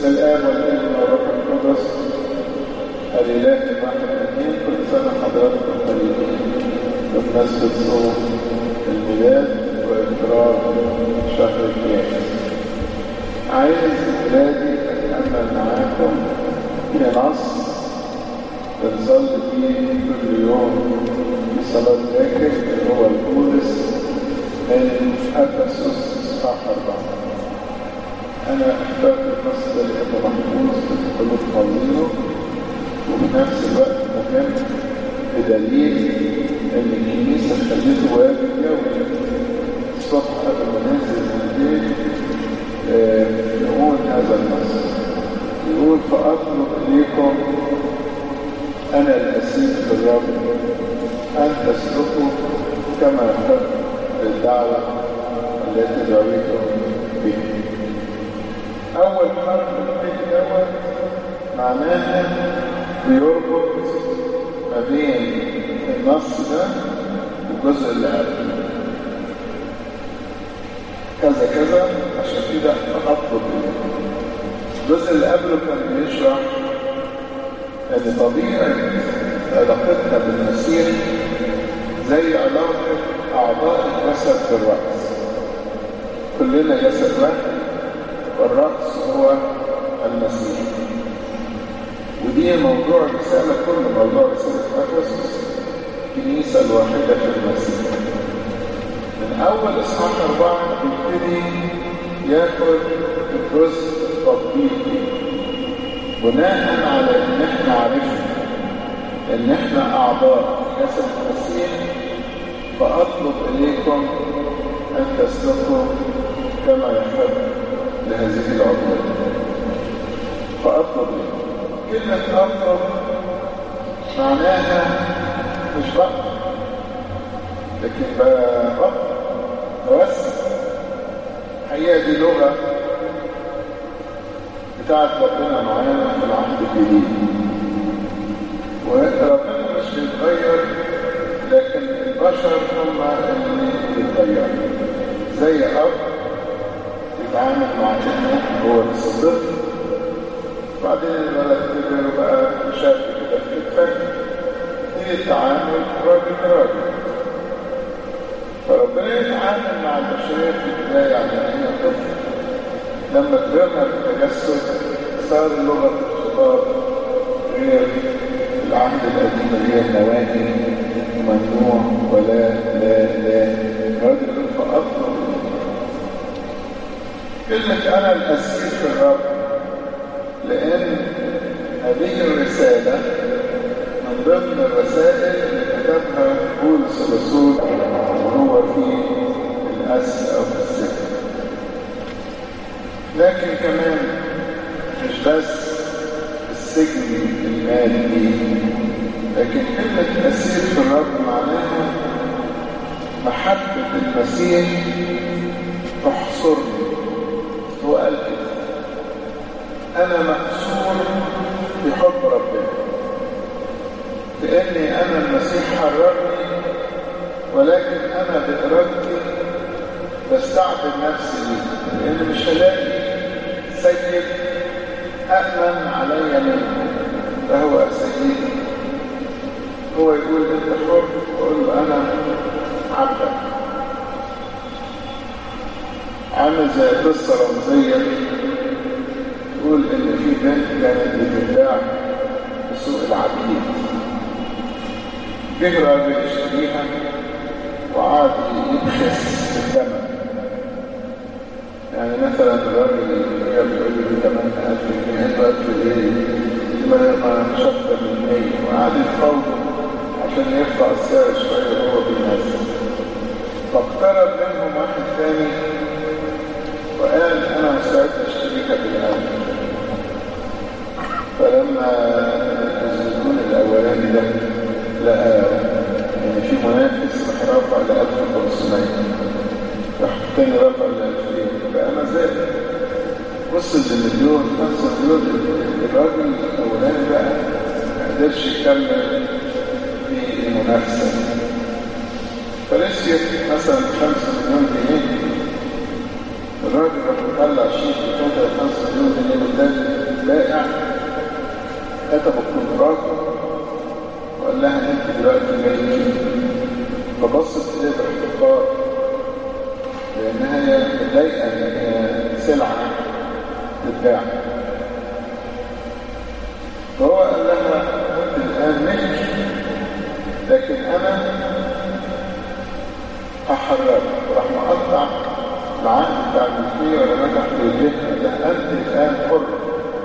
باسم الآب والابن والروح القدس الإله الواحد الاثنين كل سنة حضراتكم طيبين بمناسبة صوم الميلاد وإقرار شهر القيامة. عايز ولادي أتأمل معاكم في نص بنصلي فيه كل يوم في صلاة ذاكر اللي هو القدس من أفسس إصحاح أربعة. أنا اخترت النص ده لأنه محفوظ في قلوب قويه وفي نفس الوقت مهم بدليل إن الكنيسة خلته واجب يومي الصبح قبل ما ننزل من البيت يقول هذا النص يقول فأطلب إليكم أنا الأسير في الرب أن تسلكوا كما يحب للدعوة التي دعوتم بها أول حرف البيت دوت معناها بيربط ما بين النص ده والجزء اللي قبله كذا كذا عشان كده أطلب الجزء اللي قبله كان بيشرح ان طبيعة علاقتنا بالمسيح زي علاقة أعضاء الجسد بالرأس كلنا جسد واحد والرأس هو المسيح ودي موضوع رسالة كل موضوع رسالة أفسس الكنيسة الواحدة في المسيح من أول إصحاح أربعة بيبتدي ياخد الجزء التطبيقي بناء على إن إحنا عرفنا إن إحنا أعضاء جسد المسيح فأطلب إليكم أن تسلكوا كما يحب لهذه العضوية فأطلب إليكم كلمة أطلب معناها مش بقى لكن بقى بوسع هي دي لغة بتاعت ربنا معانا في العهد الجديد وربنا مش بيتغير لكن البشر هم اللي بيتغيروا زي أب يتعامل مع ابنه هو لسه طفل بعدين الولد كبر وبقى شاب كده في كتفك يبتدي التعامل راجل راجل فربنا يتعامل مع البشرية في البداية على أنها طفل لما كبرنا بالتجسد صار لغة الخطاب غير العهد القديم اللي هي النواهي ممنوع ولا لا لا راجل يقول فأطلب كلمة أنا الأسير في الرب لأن هذه الرسالة من ضمن الرسائل اللي كتبها بولس الرسول وهو في الأسر أو في السجن لكن كمان مش بس السجن المادي لكن كلمة أسير في الرب معناها محبة المسيح تحصرني هو قال كده أنا مأسور بحب ربنا لأني أنا المسيح حررني ولكن أنا بإرادتي بستعبد نفسي ليه لأن مش هلاقي سيد أأمن علي منه فهو سيدي هو يقول أنت حر وأقول له أنا عبدك عامل زي قصة رمزية تقول إن في بنت كانت بتتباع في سوق العبيد جه راجل يشتريها وقعد يبخس في الثمن يعني مثلا الراجل اللي بيقول لي ثمن 1000 جنيه انت قلت له ايه؟ ما مش اكتر من 100 وقعد يتفاوض عشان يرفع السعر شويه وهو بينزل فاقترب منهم واحد ثاني وقال انا مستعد اشتريك بالقلب فلما الزبون الاولاني ده لقى ان في منافس راح رافع ل 1500 راح الثاني رافع ل 2000 بقى مزاج وصل لمليون 5 مليون الراجل الاولاني بقى ما قدرش يكمل في المنافسه فرسيت مثلا 5 مليون جنيه الراجل راح مطلع شيك بتاعته 5 مليون جنيه قدام البائع كتب الكونتراكت وقال لها انت دلوقتي جاي فبصت اليه باحتقار لانها هي متضايقه ان هي سلعه تتباع فهو قال لها انت الان ملك لكن انا هحررك وراح مقطع العقد بتاع الملكيه ولا مدح بيديها قال لها انت الان حره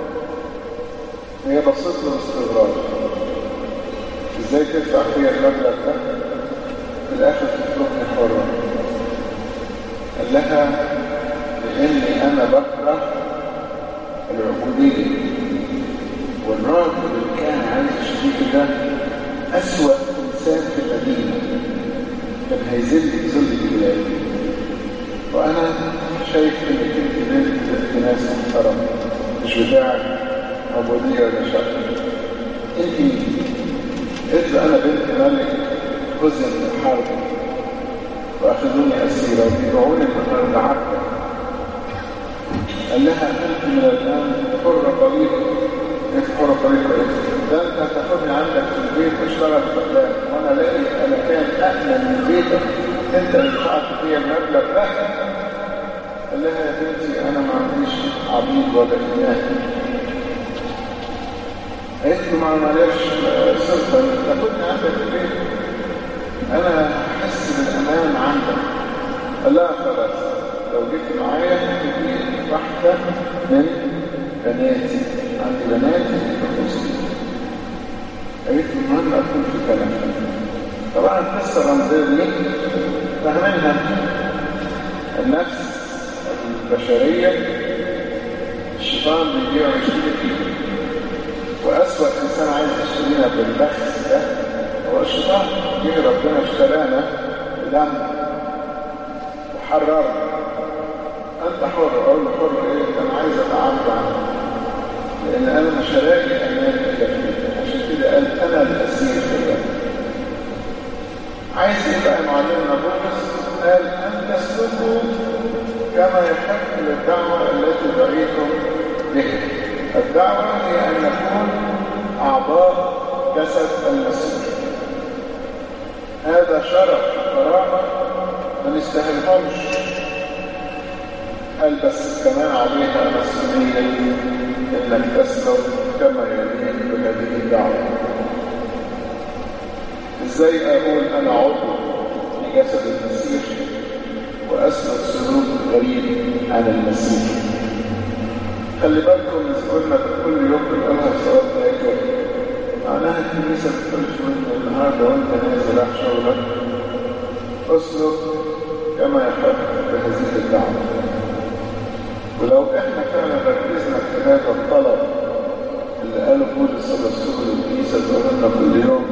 هي بصت له باستغراب ازاي تدفع فيا المبلغ ده في الاخر تتركني حرة قال لها لاني انا بكره العبودية والراجل اللي كان عايز يشتري ده اسوأ انسان في المدينة كان هيذل ذل الولاية وانا شايف انك انت بنت بنت ناس محترمة مش بتاع عبودية ولا شر انت مين؟ قلت له انا بنت ملك هزم من الحرب واخذوني اسيره وبيبيعوني كنا العبد قال لها انت من الان حره طريقه انت حره طريقه ده انت هتاخدني عندك في البيت واشتغل خدام وانا الاقي انا كان امن من بيتك انت اللي دفعت فيا المبلغ ده قال لها يا بنتي انا ما عنديش عبيد ولا اله قالت له ما معلش صرفا تاخدني عندك في البيت انا احس بالامان عندك قال لها خلاص لو جيت معايا تجي واحده من بناتي عندي بناتي بخصوصي قالت له المهم اكون في كلام طبعا القصه الرمزيه دي فاهمينها النفس البشريه الشيطان بيبيع ويشتري فيه وأسوأ إنسان عايز يشترينا بالبخس ده هو الشيطان جه ربنا اشترانا بدم وحررنا أنت حر أقول له حر إيه أنا عايز أتعامل عنه لأن أنا مش هلاقي أمان إلا فيه عشان كده قال أنا الأسير في الله عايز إيه بقى معلمنا بولس قال أن تسلكوا كما يحق للدعوة التي دعيتم بها الدعوة هي أن نكون أعضاء جسد المسيح هذا شرف وكرامة ما نستاهلهمش قال بس كمان عليها مسؤولية إنك تسلك كما يليق بهذه الدعوة إزاي أقول أنا عضو في جسد المسيح وأسلك سلوك غريب عن المسيح خلي بالكم قلنا كل يوم بنقولها في صلاه الهجر معناها الكنيسه بتقولش من النهارده وانت نازل رايح شغلك اسلك كما يحق بهذه الدعوه ولو احنا فعلا ركزنا في هذا الطلب اللي قاله بولس الرسول الكنيسه تقول لنا كل يوم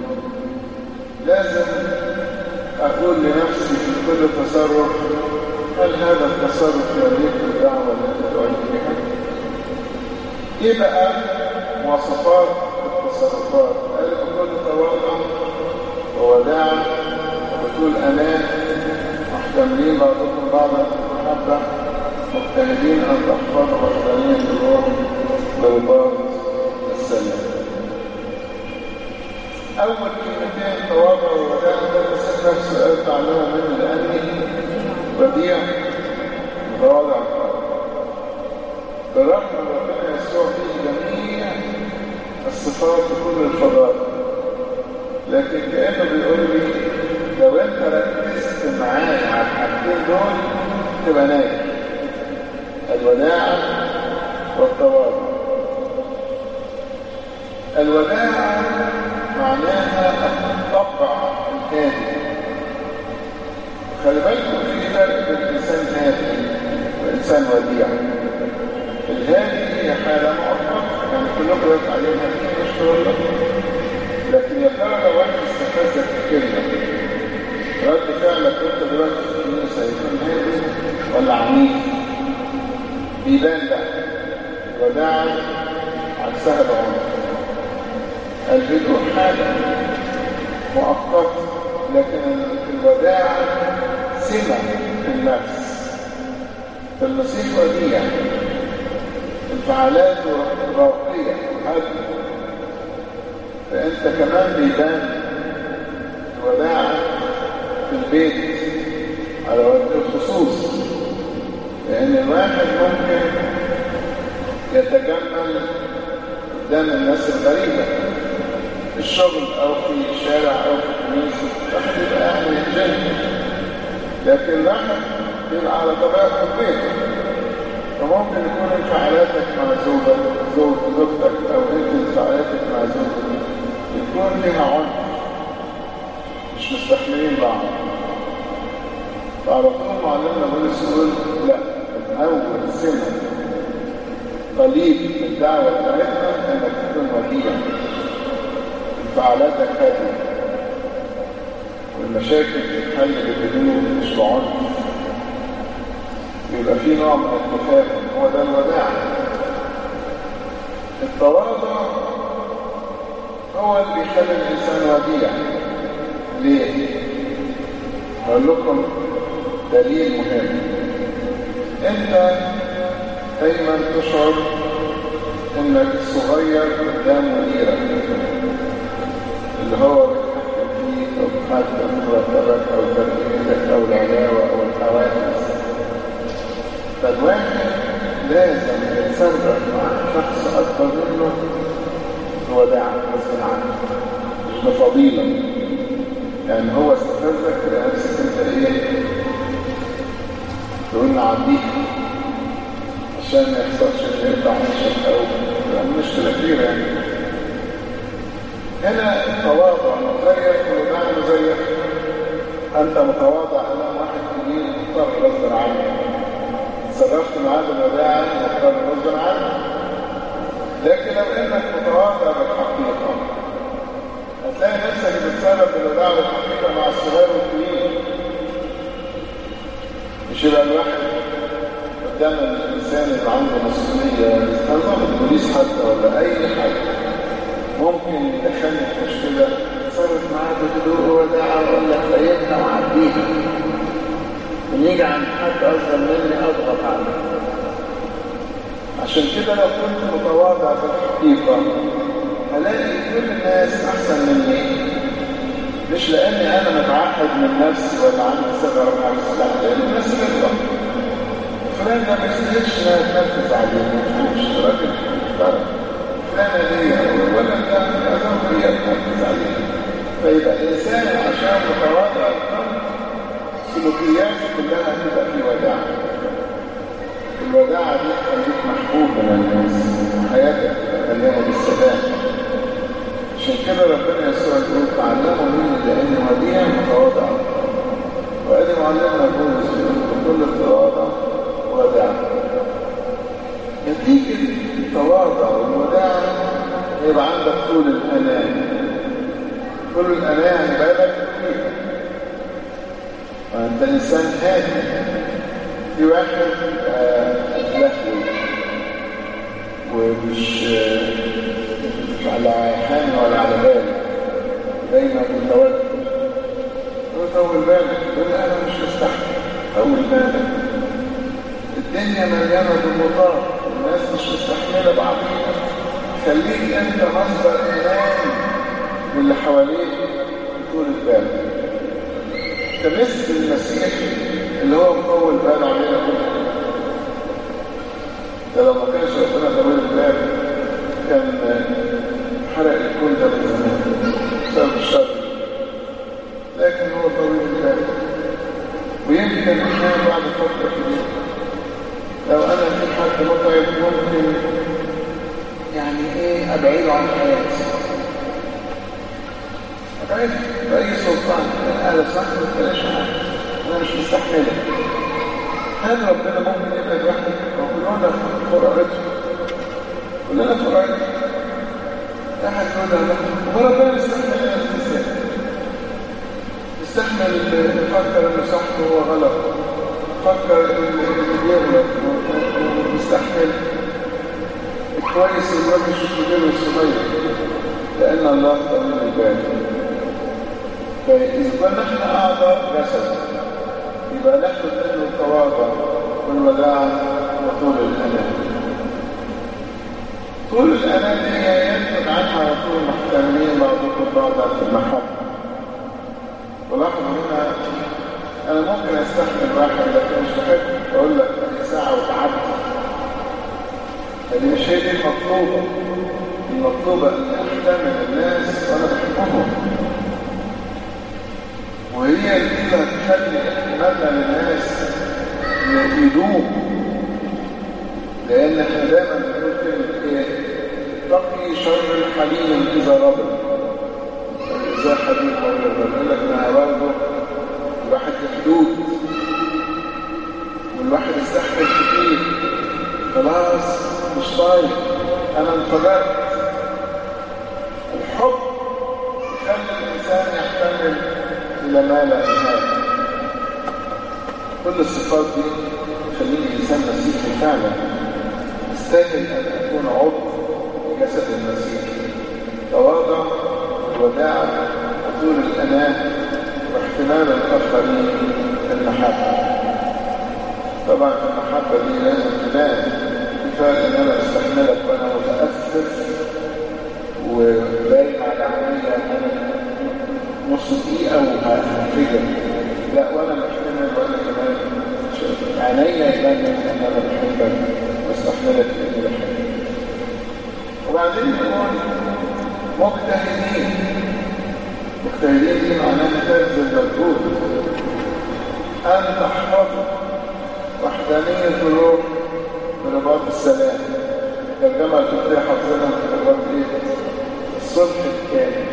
لازم اقول لنفسي في كل تصرف هل هذا التصرف يليق بالدعوه التي دعيت بها؟ ايه بقى مواصفات التصرفات قال بكل تواضع ووداع وبكل امان محتملين بعضكم بعضا محبه مجتهدين ان تحفظوا وحدانيه الروح ورباط السلام اول كلمتين تواضع ووداع ده بس نفسه قال تعلموا منه لاني بديع متواضع بالرغم من ربنا يسوع فيه جميع الصفات وكل الفضائل لكن كأنه بيقول لي لو انت ركزت معايا على الحاجتين دول تبقى ناجح الوداعة والتواضع الوداعة معناها الطبع الهادي خلي بالكم في فرق بين انسان هادي وانسان وديع الهادي هي حالة مؤقتة يعني كلكم يقع عليها في مشكلة لكن يا ترى لو واحد استفزك بكلمة رد فعلك وانت دلوقتي في الكنيسة يكون هادي ولا عنيف بيبان بقى الوداعة عكسها العنف الهدوء حالة مؤقتة لكن الوداعة سمة في النفس فالمسيح وديع انفعالاته راقية هادية فأنت كمان بيبان الوداع في البيت على وجه الخصوص لأن الواحد ممكن يتجمل قدام الناس الغريبة في الشغل أو في الشارع أو في الكنيسة واحد يبقى يعني جن لكن واحد يبقى على طبيعته البيت فممكن يكون انفعالاتك مع زوجك زوج زوجتك أو أنت انفعالاتك مع زوجك يكون فيها عنف مش مستحملين بعض فعلى طول معلمنا بولس يقول لا أول سنة قليل الدعوة بتاعتنا انك تكون وديع انفعالاتك هادية والمشاكل تتحل بالهدوء مش بعنف يبقى في نوع من التفاهم هو ده الوداع التواضع هو اللي بيخلي الانسان وديع ليه؟ هقول لكم دليل مهم انت دايما تشعر انك صغير قدام مديرك اللي هو بيتحكم فيك او بيتحكم في مرتبك او تربيتك او العلاوه او الحوافز فالواحد لازم يتصرف مع شخص اكبر منه بوداعة غصب عنه مش بفضيلة يعني هو استفزك تلاقي نفسك انت ايه تقول نعديك عشان ما يحصلش ان يقطع مشهد او يعني مشكلة كبيرة يعني هنا التواضع مزيف والوداع مزيف انت متواضع امام واحد كبير مضطر غصب عنك تصرفت معاه بالوداع مضطر غصب عنك لكن لو انك متواضع بالحقيقة هتلاقي نفسك بتتصرف بالوداع بالحقيقة مع الصغير والكبير مش يبقى الواحد قدام الإنسان اللي عنده مسؤولية نظام البوليس حتى ولا أي حاجة ممكن يدخلني في مشكلة تصرف معاه بهدوء ووداع وأقول لك فايتنا وعديها ونيجي عند حد أصغر مني أضغط عليه عشان كده لو كنت متواضع في الحقيقة هلاقي كل الناس أحسن مني مش لأني أنا متعقد من نفسي ولا عندي صغر نفس لا لأن الناس بتغلط فلان ده ما يستاهلش انها تنفذ عليه مش راجل محترم فلانة دي ولا ده لازم هي تنفذ عليه فيبقى الإنسان عشان متواضع سلوكياته كلها تبقى في وداع الوداعة دي تخليك محبوب من الناس حياتك تخليها بالسلام عشان كده ربنا يسوع يقول تعلموا مني لاني وديع متواضع وادي معلمنا بولس بكل التواضع وداع نتيجة التواضع والوداع يبقى عندك طول الأمان طول الأمان بالك كتير وأنت إنسان هادي في واحد لهوي ومش مش على حامي ولا على بالي دايما متوتر طول بالك يقول انا مش مستحمل طول بالك الدنيا مليانه ضغوطات الناس مش مستحمله بعضيها خليك انت مصدر امان للي حواليك طول البال تمس المسيح اللي هو مطول باله علينا كلنا ده لو ما كانش ربنا طويل البال كان حرق الكل ده من زمان بسبب الشر لكن هو طويل البال ويمكن احيانا بعد فتره كبيره لو انا في حد متعب ممكن يعني ايه ابعده عن حياتي ابعده باي سلطان انا صح ما تبقاش انا مش مستحمله هل ربنا ممكن يبعد واحد وكلنا فرقته كلنا فرقته احد يقول له هو ربنا يستحمل الانسان يستحمل يفكر انه صح وهو غلط يفكر انه بيغلط ويستحمل الكويس والوحش الكبير والصغير لان الله طويل البال فاذا كنا احنا اعضاء جسد يبقى ناخد منه التواضع والوداع وطول الامان طول الأنانية ينتج عنها على طول محتملين بعضكم بعضا في المحبة ولاحظوا هنا أنا ممكن أستحمل واحد لكن مش بحب أقول لك أي ساعة وتعبت هذه مش هي دي المطلوبة المطلوبة أن أحتمل الناس وأنا بحبهم وهي دي اللي هتخلي احتمالنا للناس يدوم لأن احنا دايما بنقول كلمة إيه؟ تقي شر الحليم إذا ربط إذا حليم أو ربط يقول لك أنا برضه الواحد في حدود والواحد يستحمل كتير خلاص مش طايق أنا انفجرت الحب يخلي الإنسان يحتمل إلى ما لا نهاية كل الصفات دي تخليني إنسان مسيحي فعلا استاهل أن أكون عضو في جسد المسيح تواضع وداع وطول الأناة واحتمال الآخرين في المحبة طبعا في المحبة دي لازم تبان كفاية إن أنا أستحملك وأنا متأسف وباين على عينيا إن أنا نص دقيقة وهنفجر لا وأنا محتمل وأنا كمان عينيا يبان إن أنا بحبك واستحملك لأني بحبك وبعدين نقول مجتهدين مجتهدين دي معناها تبذل مجهود أن تحفظوا وحدانية الروح برباط السلام ترجمة تبدأ حفظنا برباط إيه؟ الصلح الكامل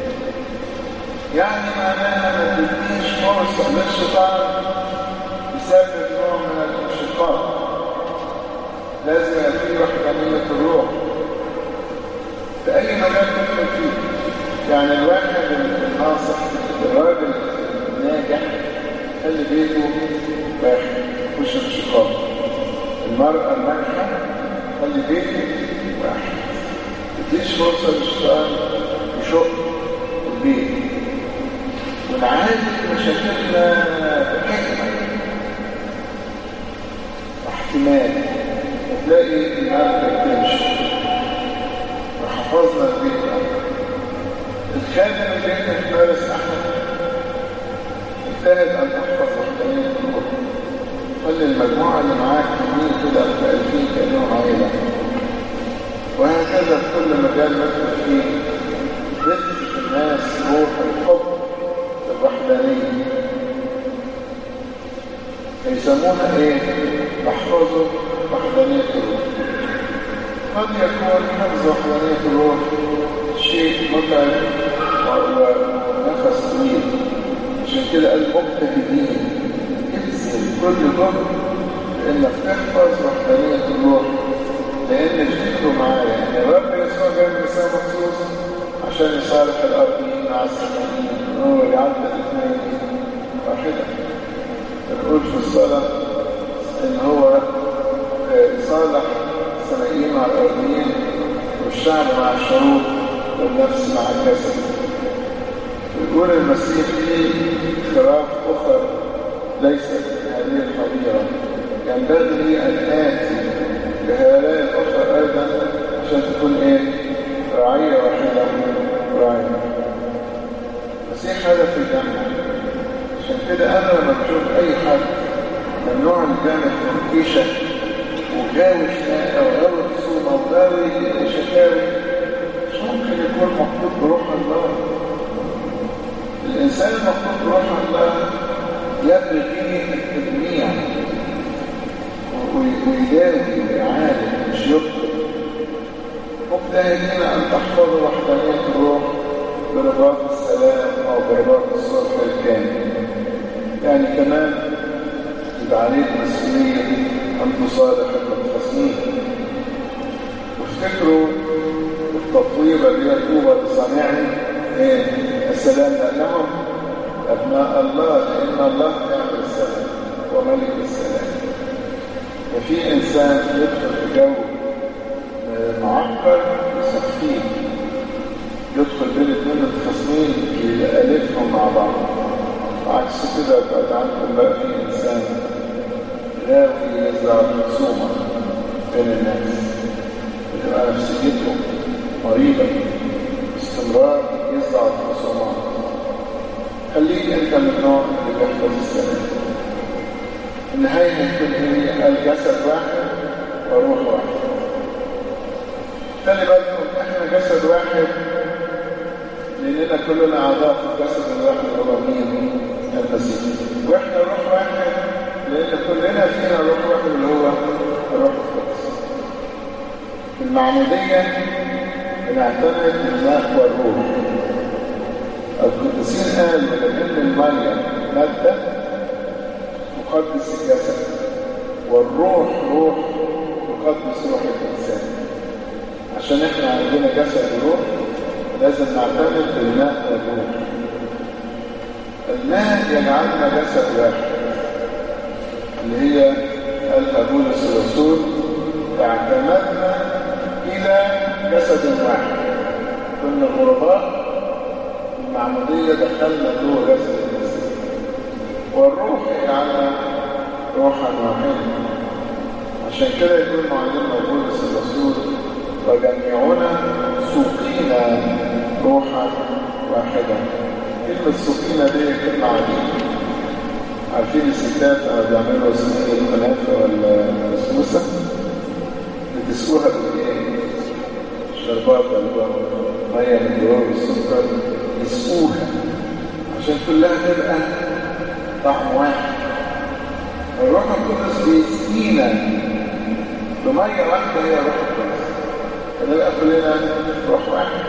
يعني معناها ما تديش فرصة للشيطان يسبب نوع من الانشقاق لازم يبقى فيه وحدانية الروح في أي مجال تدخل فيه يعني الواحد الناصح الراجل الناجح خلي بيته واحد مش انشقاق المرأة الناجحة خلي بيته واحد متديش فرصة للشيطان يشق البيت ونعالج مشاكلنا بحكمة واحتمال وتلاقي العالم بتمشي وحفظنا البيت الخادم اللي انت تمارس احد اجتهد ان تحفظ وحدانية الروح خلي المجموعة اللي معاك كمية كده مختلفين كأنهم عائلة وهكذا في كل مجال ندخل فيه ندخل في الناس روح الحب الوحدانية يسمونها ايه؟ احفظوا وحدانية الروح قد يكون حفظ وحدانية الروح شيء متعب ونفس طويل عشان كده قال مجتهدين ابذل كل جهد انك تحفظ وحدانية الروح لان افتكروا معايا ان الرب يسوع جاي من السماء مخصوص عشان يصالح الارضيين مع السمائيين هو يعدل الاثنين واحدة نقول في الصلاة ان هو صالح السمائيين مع الارضيين والشعب مع الشعوب والنفس مع الجسد ويقول المسيح فيه خراف اخر ليست هذه الحظيرة ينبغي ان اتي بهؤلاء الاخر ايضا عشان تكون ايه رعية واحدة رعية المسيح هدف الجنة عشان كده انا لما بشوف اي حد ممنوع الجنة تنكيشة وغاوي خناقة وغاوي خصومة وغاوي شكاوي مش ممكن يكون مخطوط بروح الله الإنسان المخطوط بروح الله يبري فيه التجميع ويداوي ويعالج مش يبطل مجتهدين أن تحفظوا وحدانية الروح برباط السلام أو برباط الصلح الكامل يعني كمان يبقى عليك مسؤولية أن تصالح المتخاصمين وافتكروا التطويبة اللي هي طوبى لصانعي ايه السلام لأنهم أبناء الله لأن الله يعمل السلام وملك السلام وفي إنسان يدخل في جو معقد يصفيه يدخل بين اثنين متخاصمين يألفهم مع بعض عكس كده بعد عنكم بقى في إنسان غاوي يزرع خصومة بين الناس تبقى نفسيته مريضة استمرار يصدع الخصومات خليك انت من النوع اللي بيحفظ السلام النهاية هتكون هي الجسد واحد وروح واحد خلي بالكم احنا جسد واحد لاننا كلنا اعضاء في الجسد الواحد اللي هو مين المسيح واحنا روح واحد لان كلنا فينا روح واحد اللي هو الروح القدس في المعموديه بنعتمد الماء والروح القديسين قال ان الميه ماده تقدس الجسد والروح روح تقدس روح الانسان عشان احنا عندنا جسد وروح لازم نعتمد بالماء والروح الماء يجعلنا جسد واحد اللي هي قالها بولس الرسول اعتمدنا الى جسد واحد كنا غرباء المعمودية دخلنا جوه جسد المسيح والروح يجعلنا روحا واحدا عشان كده يقول معلمنا بولس الرسول وجميعنا سوقينا روحا واحدا كلمة سوقينا دي كلمة عديدة عارفين الستات لما بيعملوا صينية الكنافة ولا السموسة بتسقوها بالايه؟ شربات ولا مية من جوه والسكر يسقوها عشان كلها تبقى طعم واحد الروح القدس بيسقينا بمية واحدة هي الروح القدس فنبقى كلنا روح واحد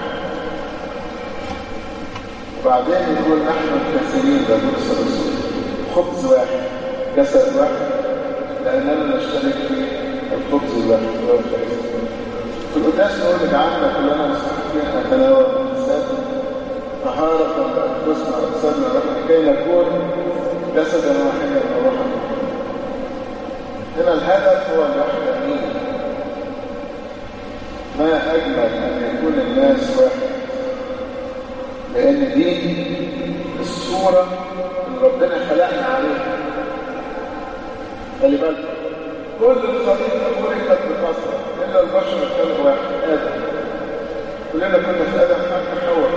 وبعدين يقول نحن الكثيرين ده بولس الرسول خبز واحد جسد واحد لأننا نشترك في الخبز الواحد هو الكريم في القداس نقول اجعلنا كلنا مستحقين ان نتناول الانسان طهارة لأنفسنا وأجسادنا لكي نكون جسدا واحدا وروحا هنا الهدف هو الوحدانية ما أجمل أن يكون الناس واحد لأن دي الصورة اللي ربنا خلقنا عليها خلي بالك كل الخليقة خلقت بكثرة إلا البشر كانوا واحد آدم كلنا كنا في آدم حتى حواء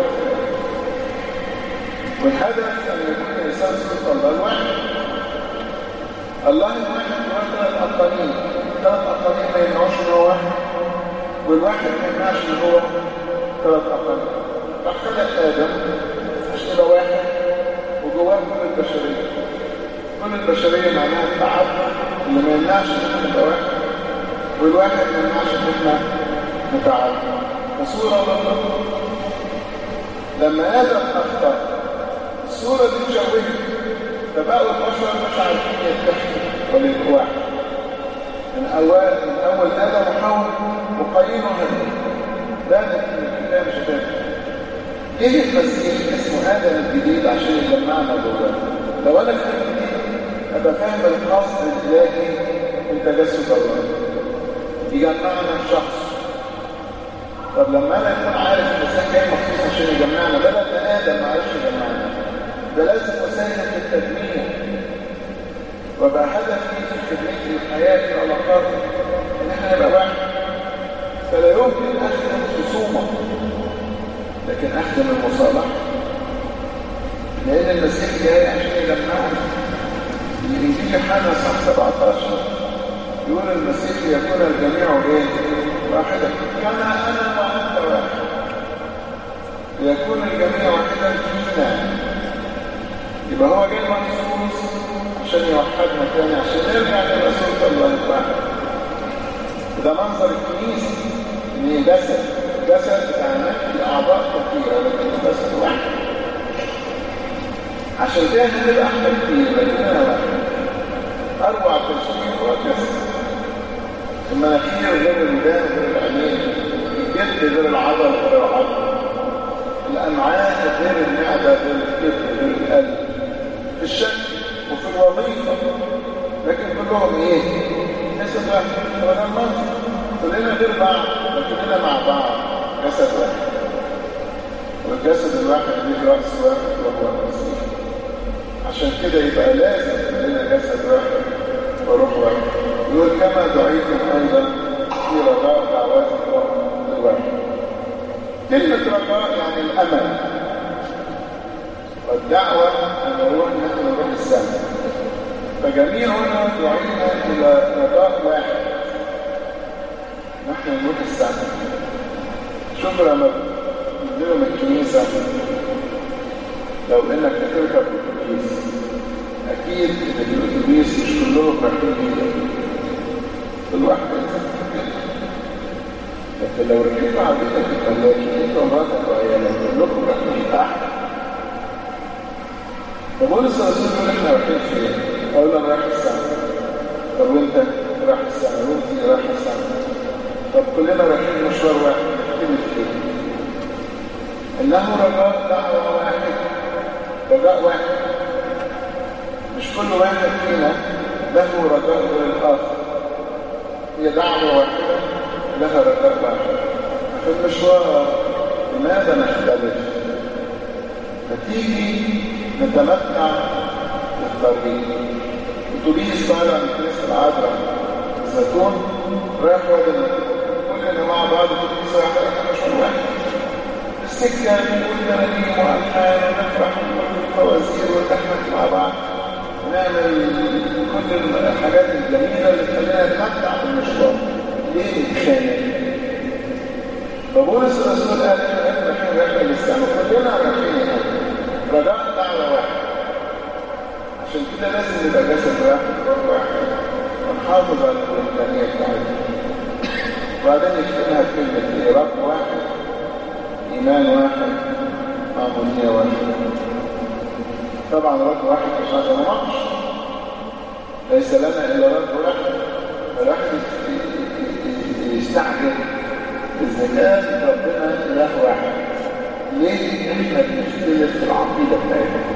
والهدف أن يكون الإنسان صورة الله الواحد الله الواحد هو ثلاث أقانيم ثلاث أقانيم ما يمنعوش إن هو واحد والواحد ما يمنعش إن هو ثلاث أقانيم فخلق آدم عشان يبقى واحد وجواه كل البشرية كل البشرية معناها التعبد اللي ما يمنعش إن احنا نبقى واحد والواحد ما يمنعش إن احنا نتعبد فصورة الله لما آدم أخطأ الصورة دي مشوهة فبقوا البشر مش عارفين يتحدوا ولا يبقوا واحد من أول من أول آدم وحواء وقايين وهدى ده الكتاب مش فاهم ايه المسيح اسمه آدم الجديد عشان يجمعنا جواه لو انا كنت جديد ابقى فاهم القصد الالهي من تجسد الله يجمعنا شخص طب لما انا اكون عارف المسيح جاي مخصوص عشان يجمعنا بدل ما ادم ما عرفش يجمعنا ده لازم اساهم في التجميع وبقى هدفي في خدمتي الحياه في علاقاتي ان احنا نبقى واحد فلا يمكن اخدم خصومه لكن اخدم المصالحه لان المسيح جاي عشان يجمعنا الانجيل يوحنا صح 17 يقول المسيح يكون الجميع ايه واحدا كما انا وانت واحد ليكون الجميع واحدا فينا يبقى هو جاي مخصوص عشان يوحدنا تاني عشان نرجع لرسول الله الواحد وده منظر الكنيسه ان هي جسد جسد يعني في اعضاء كثيره لكن جسد واحد عشان كده هنبقى احنا كتير لكننا واحد اروع تشكيل هو الجسد المناخير غير الودان غير العينين الجلد غير العضل غير العضل الامعاء غير المعده غير الكبد غير القلب في الشكل وفي الوظيفه لكن كلهم ايه جسد واحد هو ده المنظر كلنا غير بعض لكننا مع بعض جسد واحد والجسد الواحد ليه راس واحد وهو المسيح عشان كده يبقى لازم لنا جسد واحد وروح واحد يقول كما دعيتم ايضا في رجاء دعواتكم كلمة رجاء يعني الأمل والدعوة أن نروح نحن نروح السماء فجميعنا دعينا إلى رجاء واحد نحن نروح السماء شوف لما تنزلوا من الكنيسة لو انك تركب اتوبيس اكيد ان الاتوبيس مش كلهم رايحين كل واحد لكن لو ركبت عربيتك الثلاجة انت ومراتك وعيالك كلكم رايحين تحت فبولس الرسول يقول احنا رايحين فين؟ اقول له انا رايح السماء طب وانت رايح السماء وانت رايح السماء طب كلنا رايحين مشوار واحد نختلف فيه انه رجاء دعوه واحده رجاء واحد مش كل واحد فينا له رجاء غير الاخر هي دعوه واحده لها رجاء واحد في المشوار لماذا نختلف فتيجي نتمتع بالطريق اتوبيس طالع من كنيسه العذراء الزيتون رايح وادي كلنا مع بعض في اتوبيس واحد احنا مش واحد السكه نقول ترانيم والحان ونفرح ونقول فوازير ونضحك مع بعض ونعمل كل الحاجات الجميله اللي تخلينا نتمتع بالمشوار ليه نتخانق؟ فبولس الرسول قال احنا رايحين رحله للسماء كلنا رايحين هنا رجاء دعوه واحده عشان كده لازم نبقى جسد واحد روح واحد ونحافظ على الإمكانية بتاعتنا وبعدين نكتبها بكلمة إيه رب واحد إيمان واحد معمولية واحدة طبعا رب واحد مش هذا نقش ليس لنا إلا رب واحد فالواحد يستعجل إذا ربنا إله واحد ليه إحنا بنختلف في العقيدة بتاعتنا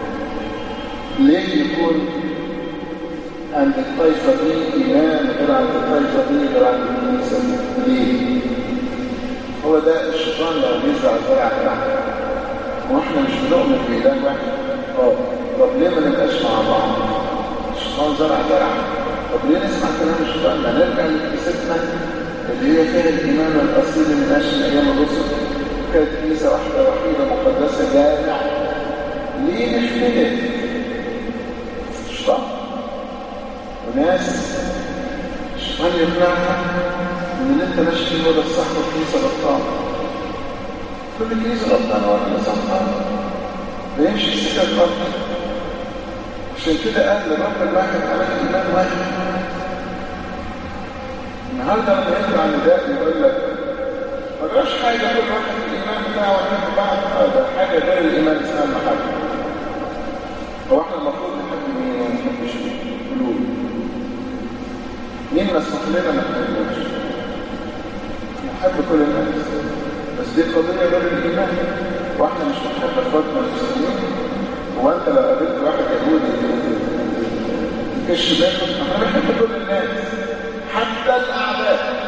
ليه يكون عند الطائفة دي إيمان غير عند الطائفة دي غير عند الكنيسة ليه؟ هو ده الشيطان لو بيزرع زرع بتاعنا واحنا مش بنؤمن بإله واحد اه طب ليه ما نبقاش مع بعض؟ الشيطان زرع زرع طب ليه نسمع كلام الشيطان؟ ما نرجع لكنيستنا اللي هي فيها الإيمان الأصيل اللي ماشي من أيام الرسل كانت كنيسة واحدة وحيدة مقدسة جامعة ليه نختلف؟ الشيطان وناس الشيطان يقنعها ان اللي انت ماشي فيه هو ده الصح والكنيسه غلطان كل كنيسه غلطانه وانا صح بيمشي في سكه غلط عشان كده قال لرب الواحد عمل ايمان واحد النهارده لما يطلع نداء يقول لك ما جراش حاجه كل واحد الايمان بتاعه ونحب بعض هذا حاجه غير الايمان اسمها المحبه هو احنا المفروض نحب مين وما نحبش مين قلوب مين مسموح لنا ما نحبوش نحب كل الناس بس دي قضية غير الإيمان واحنا مش بنحب اخواتنا المسلمين هو انت لو قابلت واحد يهودي كش باكل احنا بنحب كل الناس حتى الأعداء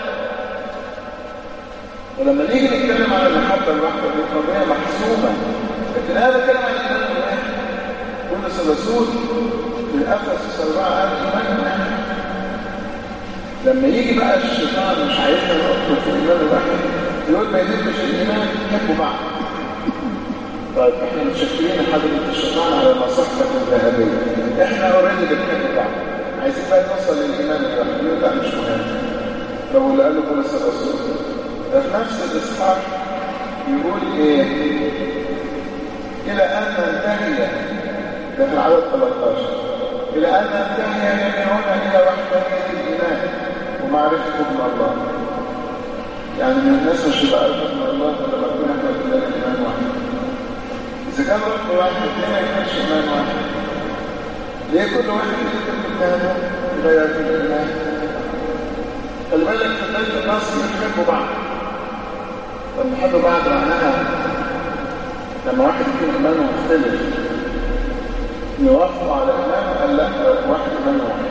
ولما نيجي نتكلم عن المحبة الواحدة دي قضية محسومة لكن أنا بتكلم عن الإيمان الواحد بولس الرسول في افسس 4 قال ايمان واحد لما يجي بقى الشيطان مش عايزنا ندخل في الايمان الواحد يقول ما يهمش الايمان يحبوا بعض طيب احنا متشكرين حضرة الشيطان على مصحفة الذهبية احنا اوريدي بنحب بعض عايزين بقى نوصل للايمان الواحد يقول لا مش مهم لو اللي قاله بولس الرسول ده في نفس الاصحاح يقول ايه الى ان ننتهي ده في العدد 13 إلى أن ننتهي جميعنا إلى وحدانية الإيمان ومعرفة ابن الله يعني من الناس مش يبقى عارف ابن الله إلا لما يكون احنا كلنا إيمان واحد إذا كان رب واحد ليه ما يكونش إيمان واحد؟ ليه كل واحد يكتب كتابه يغير في الإيمان؟ خلي بالك في بداية النص بيحبوا بعض طب نحب بعض معناها لما واحد يكون إيمانه مختلف يوافقوا على إيمانه قال لا واحد إيمانه واحد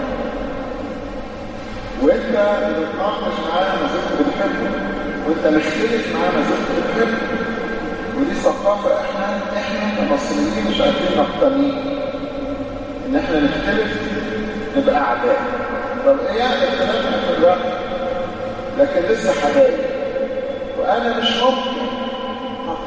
وانت بتتناقش معاه ما زلت بتحبه وانت مختلف معاه ما زلت بتحبه ودي ثقافة احنا احنا كمصريين مش عارفين نقتنيه ان احنا نختلف نبقى اعداء طب ايه يعني اختلافنا في الوقت لكن لسه حبايب وانا مش ممكن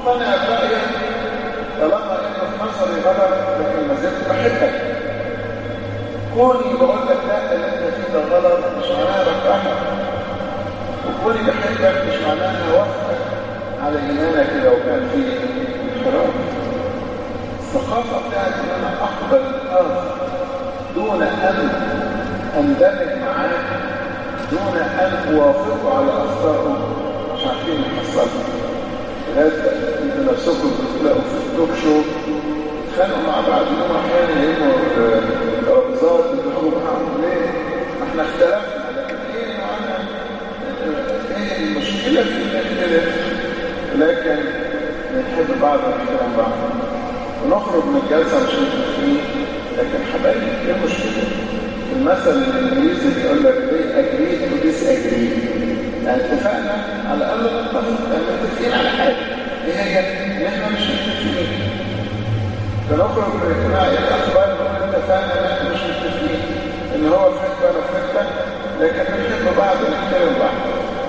مقتنع برأيك طالما انه في نظري غلط لكن ما زلت بحبك كوني بقول لك لا اللي انت فيه ده غلط مش معناها بكرهك وكوني بحبك مش معناها اني اوافقك على ايمانك لو كان فيه انحراف الثقافه بتاعت ان انا اقبل الاخر دون ان اندمج معاه دون ان اوافقه على اخطائه مش عارفين نحصلها لازم انتوا نفسكم بتلاقوا في التوك شو يتخانقوا مع بعض يوم احيانا يهموا الترابيزات بيضربوا بعض ليه؟ ما احنا اختلفنا لكن ايه معنى ايه المشكله في الاختلاف؟ لكن بنحب بعض ونحترم بعض ونخرج من الجلسه مش متفقين لكن حبايبي ايه المشكله؟ المثل الانجليزي بيقول لك they agree to disagree يعني اتفقنا على الاقل نتفق متفقين على حاجه ايه هي؟ ان احنا مش متفقين فنخرج من الاجتماع الاخبار نقول اتفقنا ان احنا مش متفقين ان هو في حته وانا في حته لكن بنحب بعض ونحترم بعض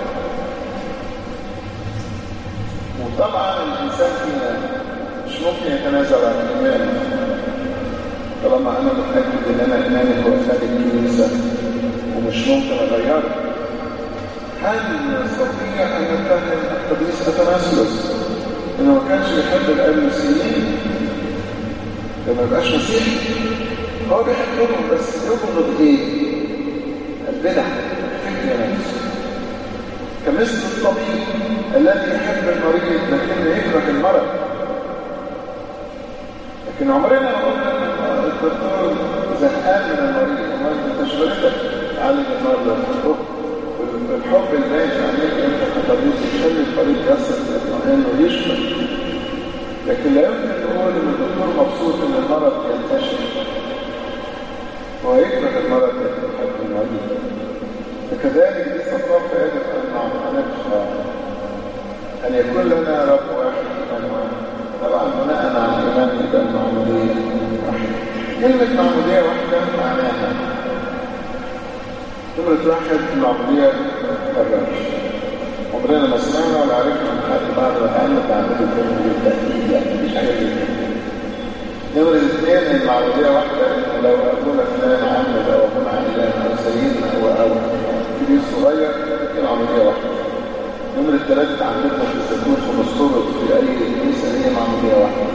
وطبعا الانسان فينا مش ممكن يتنازل عن ايمانه طالما انا متاكد ان انا ايماني هو خارج الكنيسه ومش ممكن اغيره هل نستطيع ان نتهم القديس اثناسيوس انه ما كانش يحب الاريوسيين ده ما يبقاش مسيحي هو بيحبهم بس يبغض ايه؟ البدع فكر نفسه كمثل الطبيب الذي يحب المريض لكنه يكره المرض لكن عمرنا ما قلنا ان الدكتور زهقان من المريض ما انت شغلتك تعالج المرضى الحب الباقي عليك انت كطبيب تخلي المريض يصل للاطمئنان ويشفى لكن لا يمكن نقول ان الدكتور مبسوط ان المرض ينتشر هو يكره المرض لكن يحب المريض وكذلك دي ثقافه يجب ان نعرفها ان يكون لنا رب واحد ايمان واحد طبعا بناء على الايمان يبقى المعموديه واحده كلمه معموديه واحده معناها نمرة واحد المعمودية الرمش عمرنا ما سمعنا ولا عرفنا من حد بعد ما تعلم تعمل الفيلم بالتأكيد لا مفيش حاجة زي كده نمرة اثنين المعمودية واحدة إن لو أبونا فلان عمد أو أبونا علان أو سيدنا أو أو كبير صغير دي معمودية واحدة نمرة ثلاثة عندنا في الزيتون في مستورد في أي كنيسة هي معمودية واحدة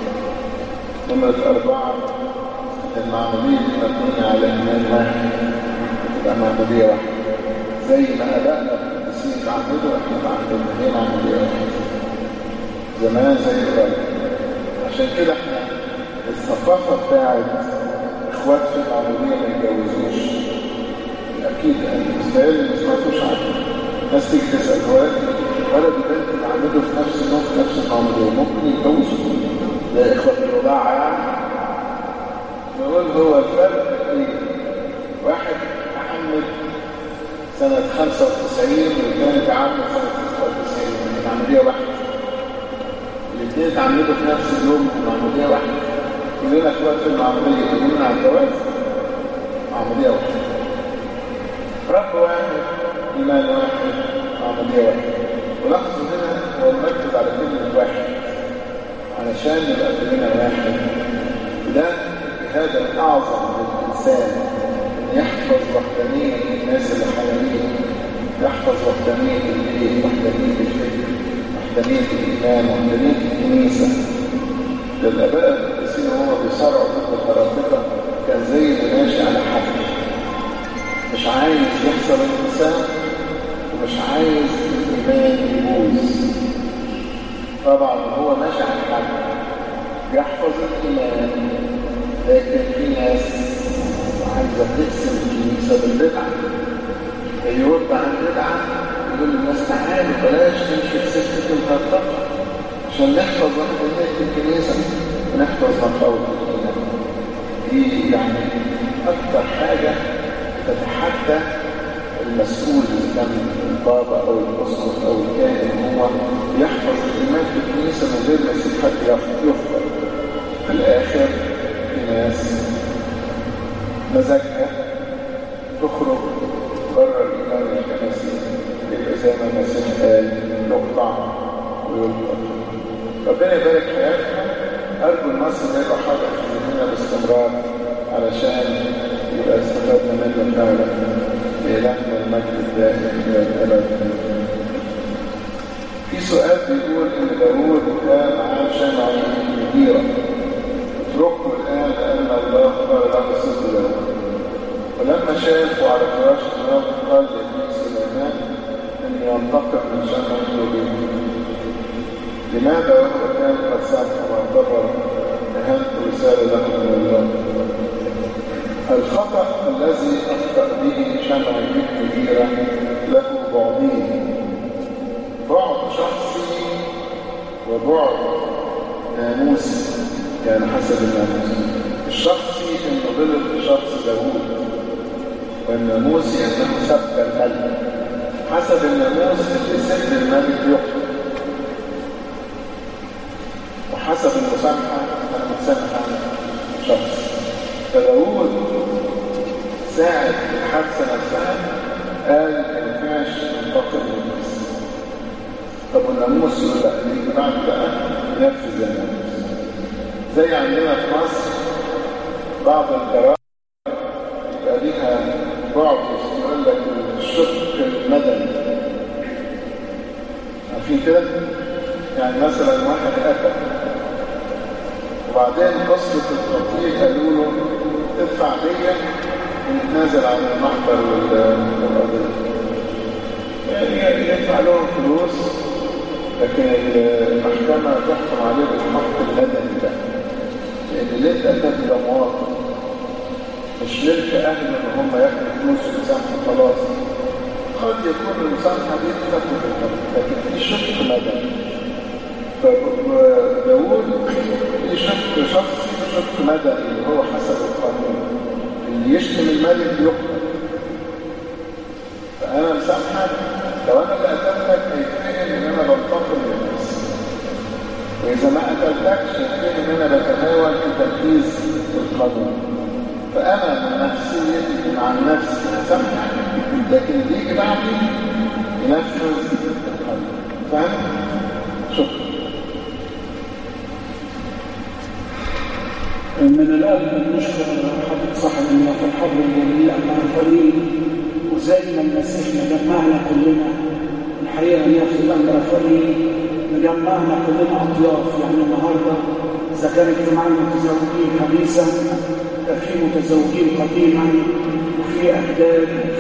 نمرة أربعة المعمودية دي مبنية على إيمان واحد تبقى معمودية واحدة زي ما أبائنا القديسين تعمدوا احنا تعمدنا هي معمودية واحدة زمان زي دلوقتي عشان كده احنا الثقافة بتاعت اخوات في المعمودية ما يتجوزوش اكيد المستقل ما سمعتوش عنه ناس تيجي تسأل هو ولد وبنت يتعمدوا في نفس النوم في نفس المعمودية ممكن يتجوزوا زي اخوة الرضاعة يعني نقول هو الفرق ايه واحد محمد سنة 95 والثاني تعمد سنة 96 من عملية واحدة الاثنين اتعمدوا في نفس اليوم من عملية واحدة كلنا في وقت المعمودية كلنا على الجواز عملية واحدة رب واحد إيمان واحد عملية واحدة ولاحظوا هنا هو مركز على كلمة واحد علشان يبقى كلنا واحد ده هذا الأعظم للإنسان يحفظ وحدانية الناس اللي حواليه يحفظ وحدانية البيت وحدانية الفكر وحدانية الإيمان وحدانية الكنيسة للآباء القديسين وهو بيصارعوا ضد الهرطقة كان زي اللي ماشي على حد مش عايز يحصل انقسام ومش عايز الإيمان يبوظ طبعا هو ماشي على حد يحفظ الإيمان لكن في ناس عايزة تقسم الكنيسة بالبدعة يرد عن البدعة يقول للناس تعالوا بلاش نمشي في سكة الهرطقة عشان نحفظ وحدانية الكنيسة ونحفظ مقاومة الإيمان دي يعني أكثر حاجة تتحدى المسؤول إذا كان البابا أو الأسقف أو الكاهن هو يحفظ الإيمان في الكنيسة من غير ما يسيب حد يفضل في الآخر في ناس مزاجها تخرج بره الإيمان الكنسي يبقى زي ما المسيح قال نقطع ويلقى ربنا يبارك حياتكم أرجو النص ده يبقى حاضر في ذهننا باستمرار علشان يبقى استفدنا منه فعلا لإلهنا المجد الدائم إلى الأبد في سؤال بيقول إن داوود كان معاه شمعة كبيرة اتركه الآن لأن الله قال له صدق داوود ولما شافوا على فراش النار قال لابن سليمان اني ينتقم من شمع قلوبهم لماذا وهو كان قد سمع واعتبر اهانه رساله له من الله الخطا الذي اخطا به شمع كبيره له بعدين بعد شخصي وبعد ناموسي يعني حسب الناموس الشخصي انه غلط بشخص داوود والناموس انه سب الملك حسب الناموس اللي سب الملك يقتل وحسب المسامحه انا متسامح عن شخص فداوود ساعد الحادثه نفسها قال ما ينفعش ننتقم للناس طب والناموس يقول لا نيجي بعد بقى ننفذ الناموس زي عندنا في مصر بعض القرارات يبقى ليها بعض يقول لك الشق المدني عارفين كده؟ يعني مثلا واحد قتل وبعدين قصة التقتيل قالوا له ادفع دية ونتنازل عن المحضر والقضية يعني يدفع لهم فلوس لكن المحكمة تحكم عليه بالحق المدني ده لأن اللي انت قتلت ده مواطن مش ملك أهل إن هم ياخدوا فلوس ويسامحوا خلاص قد يكون المسامحة دي تفكر في الحرب لكن في شق مدني فداوود في شق شخصي وشق مدني اللي هو حسب القانون اللي يشتم الملك يقتل فأنا مسامحك لو أنا اللي قتلتك هيتفهم إن أنا بنتقم للناس وإذا ما قتلتكش هيتفهم إن أنا بتهاون في تنفيذ القانون فأنا من نفسيتي من عن نفسي أسامحك لكن اللي يجي بعدي ينفذ القانون فاهم؟ شكرا من الآن نشكر حضرتك صاحب الله في الحضر الجميل مع الفريق وزي ما المسيح مجمعنا كلنا الحقيقة هي في الأمر فريق مجمعنا كلنا أطياف يعني النهاردة إذا كان اجتماع المتزوجين حديثا ففي متزوجين قديما وفي أجداد